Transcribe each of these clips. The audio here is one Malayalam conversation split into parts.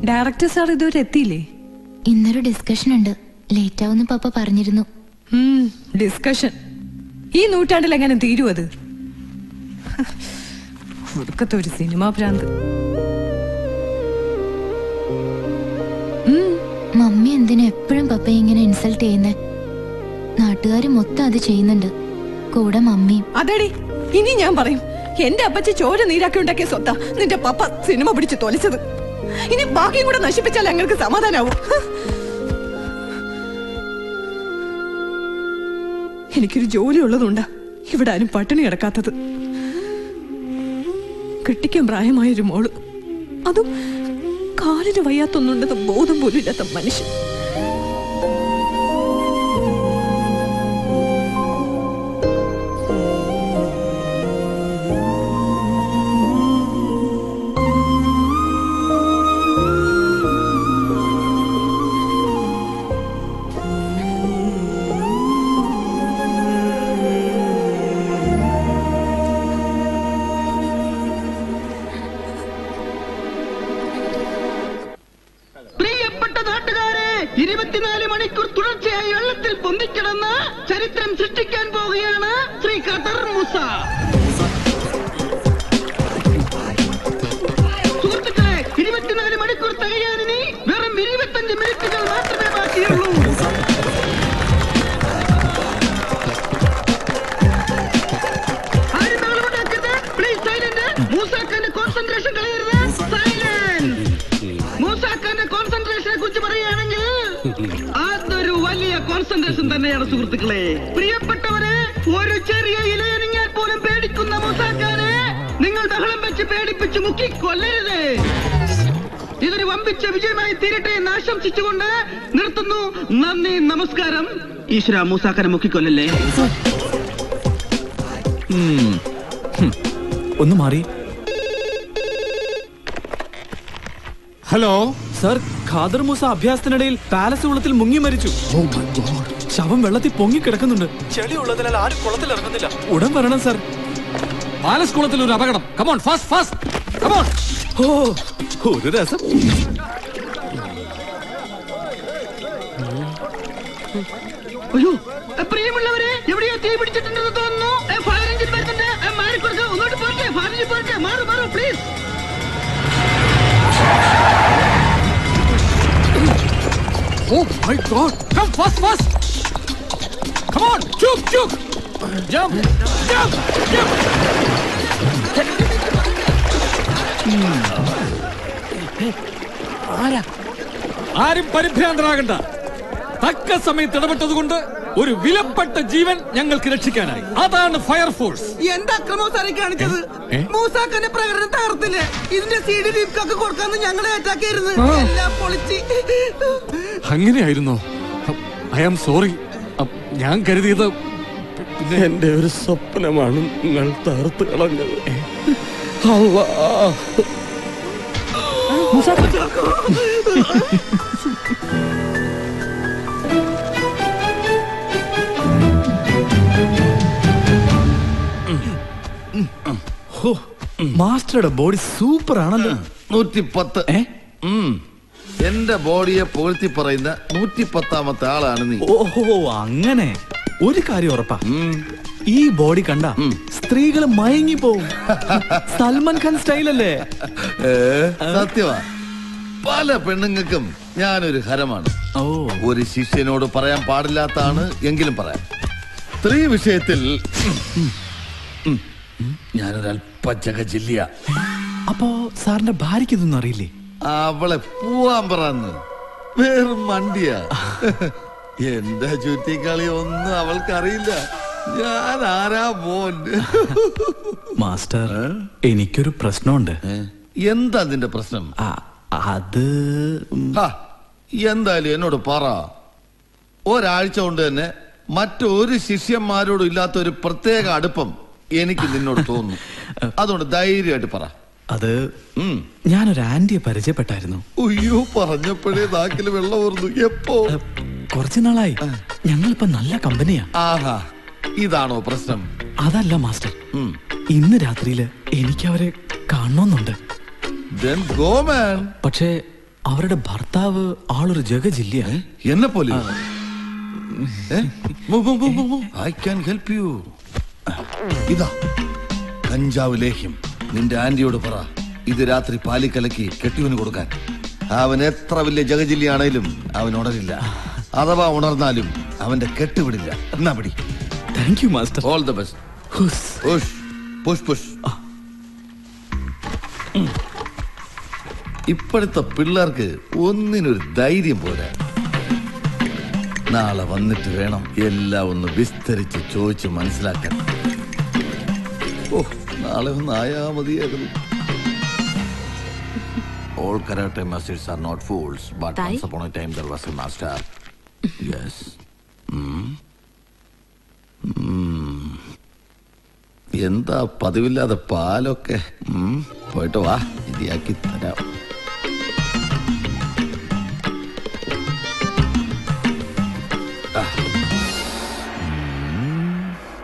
ഡയറക്ടർ സാർ ഇതുവരെ എത്തിയില്ലേ ഇന്നൊരു ഡിസ്കഷൻ ഉണ്ട് ലേറ്റ് ആവുന്ന പപ്പ പറഞ്ഞിരുന്നു ഡിസ്കഷൻ ഈ നൂറ്റാണ്ടിൽ എങ്ങനെ തീരും അത് ഒടുക്കത്തെ ഒരു സിനിമാ ഭ്രാന്ത് മമ്മി എന്തിനാ എപ്പോഴും പപ്പയെ ഇങ്ങനെ ഇൻസൾട്ട് ചെയ്യുന്നേ നാട്ടുകാർ മൊത്തം അത് ചെയ്യുന്നുണ്ട് കൂടെ മമ്മിയും അതെടി ഇനി ഞാൻ പറയും എന്റെ അപ്പച്ചി ചോര നീരാക്കി ഉണ്ടാക്കിയ സ്വത്താ നിന്റെ പപ്പ സിനിമ പിടിച്ച് തൊലിച്ചത് ഇനി ബാക്കിയും കൂടെ നശിപ്പിച്ചാൽ ഞങ്ങൾക്ക് സമാധാനാവും എനിക്കൊരു ജോലി ഉള്ളതുകൊണ്ടാ ഇവിടെ ആരും പട്ടിണി കിടക്കാത്തത് കെട്ടിക്കാൻ പ്രായമായൊരു മോള് അതും കാലിന് വയ്യാത്തൊന്നുണ്ടെന്ന് ബോധം പോലും ഇല്ലാത്ത മനുഷ്യൻ പ്രിയപ്പെട്ട നാട്ടുകാരെ ഇരുപത്തിനാല് മണിക്കൂർ തുടർച്ചയായി വെള്ളത്തിൽ പൊന്തിക്കിടന്ന് ചരിത്രം സൃഷ്ടിക്കാൻ പോവുകയാണ് ശ്രീ ഖദർ മുസ സുഹൃത്തുക്കളെ ഇരുപത്തിനാല് മണിക്കൂർ തികയാനിനി വെറും ഇരുപത്തഞ്ച് മിനിറ്റുകൾ മാത്രമേ ബാക്കിയുള്ളൂ ആരും ബഹളമുണ്ടാക്കരുത്. Please silent. മൂസാക്കാന്റെ കോൺസെൻട്രേഷൻ കളയരുത് സൈലൻസ് മൂസാക്കാന്റെ കോൺസെൻട്രേഷനെ കുറിച്ച് പറയുകയാണെങ്കിൽ അതൊരു വലിയ കോൺസെൻട്രേഷൻ തന്നെയാണ് സുഹൃത്തുക്കളെ പ്രിയപ്പെട്ടവരെ ഒരു ചെറിയ ഇലയണിഞ്ഞാൽ പോലും പേടിക്കുന്ന മൂസാക്കാനെ നിങ്ങൾ ബഹളം വെച്ച് പേടിപ്പിച്ച് മുക്കി കൊല്ലരുത് ഇതൊരു വമ്പിച്ച വിജയമായി തീരട്ടെ എന്ന് ആശംസിച്ചുകൊണ്ട് നിർത്തുന്നു നന്ദി നമസ്കാരം ഈശ്വര മൂസാക്കാനെ മുക്കിക്കൊല്ലല്ലേ ഒന്ന് മാറി ഹലോ സർ ഖാദർ മൂസ അഭ്യാസത്തിനിടയിൽ പാലസ് കുളത്തിൽ മുങ്ങി മരിച്ചു ശവം വെള്ളത്തിൽ പൊങ്ങി കിടക്കുന്നുണ്ട് ചെളി ഉള്ളതിനാൽ ആരും കുളത്തിൽ ഇറങ്ങുന്നില്ല ഉടൻ വരണം സർ പാലസ് കുളത്തിൽ ഒരു അപകടം കമോൺ ഫാസ്റ്റ് ഫാസ്റ്റ് കമോൺ ഓ ഒരു രസം അയ്യോ എ, പ്രിയമുള്ളവരെ എവിടെയോ തീ പിടിച്ചിട്ടുണ്ടെന്ന് തോന്നുന്നു എ, ഫയർ എഞ്ചിൻ വരുന്നുണ്ട് എ, മാറിക്കൊടുക്ക ഒന്നോട്ട് പോട്ടെ ഫയർ എഞ്ചിൻ പോട്ടെ മാറു മാറു please oh my god come fast fast come on ചുക്ക് ചുക്ക് ജംപ് ജംപ് ജംപ് ആരാ ആരും പരിഭ്രാന്തരാകണ്ട തക്ക സമയത്ത് ഇടപെട്ടതുകൊണ്ട് ഒരു വിലപ്പെട്ട ജീവൻ ഞങ്ങൾക്ക് രക്ഷിക്കാനായി അതാണ് ഫയർഫോഴ്സ് എന്താ അക്രമം സാറേ കാണിച്ചത് ഏ? മൂസാക്കന്റെ പ്രകടനം തകർത്തില്ലേ ഇതിന്റെ സി ഡി ഡീപ്കൊക്കെ കൊടുക്കാന്ന് ഞങ്ങളെ അറ്റാക്കായിരുന്നു ആ. എല്ലാം പൊളിച്ച് അങ്ങനെയായിരുന്നോ ഐ ആം സോറി ഞാൻ കരുതിയത് എന്റെ ഒരു സ്വപ്നമാണ് നിങ്ങൾ തകർത്ത് കളഞ്ഞത് ഹോ, മാസ്റ്ററുടെ ബോഡി സൂപ്പർ ആണല്ലോ നൂറ്റിപ്പത്ത് ഉം. എന്റെ ബോഡിയെ പുകഴ്ത്തി പറയുന്ന നൂറ്റിപ്പത്താമത്തെ ആളാണ് നീ ഓഹോ അങ്ങനെ ഒരു കാര്യം ഉറപ്പാ ഈ ബോഡി കണ്ട സ്ത്രീകൾ മയങ്ങി പോവും സൽമാൻ ഖാൻ സ്റ്റൈലല്ലേ ഏ, സത്യമാ പല പെണ്ണുങ്ങൾക്കും ഞാനൊരു ഹരമാണ് ഒരു ശിഷ്യനോട് പറയാൻ പാടില്ലാത്താണ് എങ്കിലും പറയാം സ്ത്രീ വിഷയത്തിൽ ഉം, ഞാനൊരല്പ ജഗജില്ലിയ അപ്പോ സാറിന്റെ ഭാര്യയ്ക്ക് ഇതൊന്നും അറിയില്ലേ അവളെ പോവാൻ പറന്ന് വെറും മണ്ടിയാ എന്റെ ചുറ്റിക്കളി ഒന്നും അവൾക്കറിയില്ല ഞാൻ ആരാ മോൻ മാസ്റ്റർ എനിക്കൊരു പ്രശ്നമുണ്ട് എന്താ അതിന്റെ പ്രശ്നം അത് ഹാ, എന്തായാലും എന്നോട് പറ ഒരാഴ്ച കൊണ്ട് തന്നെ മറ്റൊരു ശിഷ്യന്മാരോടും ഇല്ലാത്ത ഒരു പ്രത്യേക അടുപ്പം എനിക്ക് നിന്നോട് തോന്നുന്നു അതുകൊണ്ട് ധൈര്യമായിട്ട് പറ അത് ഞാനൊരു ആന്റിയെ പരിചയപ്പെട്ടായിരുന്നു അയ്യോ പറഞ്ഞപ്പോഴേ നാക്കിൽ വെള്ളം ഓർന്നു എപ്പോ കുറച്ചു നാളായി ഞങ്ങളിപ്പോ നല്ല കമ്പനിയാ ആഹാ ഇതാണോ പ്രശ്നം അതല്ല മാസ്റ്റർ ഇന്ന് രാത്രിയില് എനിക്ക് അവരെ കാണണമെന്നുണ്ട് Then go, man. പക്ഷേ അവരുടെ ഭർത്താവ് ആളൊരു ജഗജില്ല എന്നെ പോലെ ഐ ക്യാൻ ഹെൽപ്പ് യു ഇതാ കഞ്ചാവ് ലേഹ്യം നിന്റെ ആന്റിയോട് പറ ഇത് രാത്രി പാലിക്കലക്കി കെട്ടിവന് കൊടുക്കാൻ അവൻ എത്ര വലിയ ജഗജില്ലിയാണേലും അവൻ ഉണരില്ല അഥവാ ഉണർന്നാലും അവന്റെ കെട്ടുവിടില്ല എന്നാ പിടി thank you master all the best ഹുസ്. പുഷ് പുഷ് പുഷ് ഇപ്പോഴത്തെ പിള്ളേർക്ക് ഒന്നിനൊരു ധൈര്യം പോരാ നാളെ വന്നിട്ട് വേണം എല്ലാം ഒന്ന് വിസ്തരിച്ച് ചോദിച്ച് മനസ്സിലാക്കാൻ ഓ നാളെ ഒന്ന് ആയാ മതിയായിരുന്നു All karate masters are not fools, but Tai? once upon a time there was a master. Yes. Mm. Mm. എന്താ പതിവില്ലാതെ പാലൊക്കെ ഉം, പോയിട്ട് വാ ഇരിയാക്കി തരാം ആ. ഉം.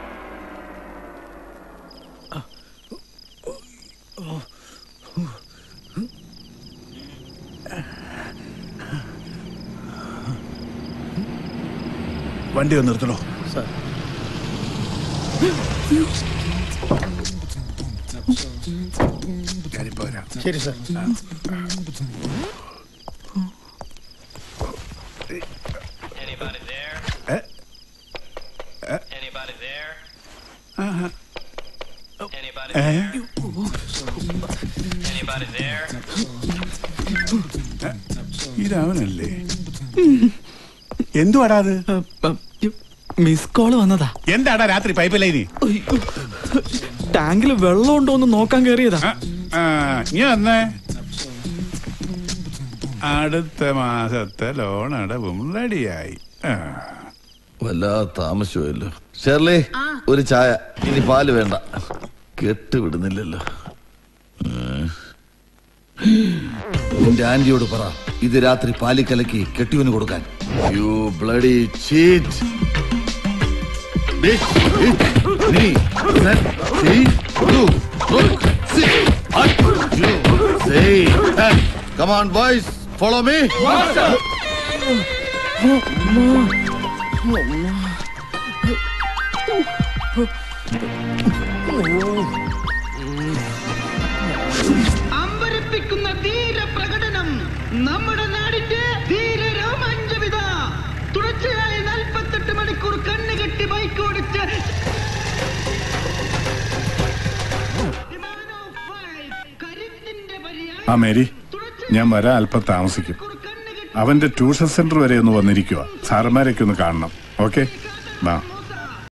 വണ്ടി ഒന്ന് നിർത്തണോ ഞാനിപ്പോ വരാം ശരി sir Anybody there? Eh? Anybody there? Anybody ഏ there? Anybody there? ഇതവനല്ലേ എന്തുവാടാ അത് മിസ് കോള് വന്നതാ എന്താടാ രാത്രി പൈപ്പ് ലൈന് ടാങ്കിൽ വെള്ളം ഉണ്ടോ എന്ന് നോക്കാൻ കയറിയതാ നീ വന്നേ അടുത്ത മാസത്തെ ലോൺ അടവും റെഡിയായി ആ. വല്ലാതെ താമസിച്ചുമല്ലോ ഷെർലി ഒരു ചായ ഇനി പാല് വേണ്ട കെട്ടുവിടുന്നില്ലല്ലോ ഉം. നിന്റെ ആന്റിയോട് പറ ഇത് രാത്രി പാലി കലക്കി കെട്ടിവന് കൊടുക്കാൻ you bloody cheat Come on, boys, follow me. അമ്പരപ്പിക്കുന്ന ധീര പ്രകടനം നമ്മുടെ നാടിന്റെ ധീര രോമാഞ്ചവിത തുടർച്ചയായി നാൽപ്പത്തെട്ട് മണിക്കൂർ കണ്ണുകെട്ടി ബൈക്ക് ഓടിച്ച് Demand of five, കരുത്തിന്റെ പര്യായം. ആ മേരി ഞാൻ വരാൻ അല്പം താമസിക്കും അവന്റെ ട്യൂഷൻ സെന്റർ വരെ ഒന്ന് വന്നിരിക്കുക സാറന്മാരൊക്കെ ഒന്ന് കാണണം ഓക്കെ വാ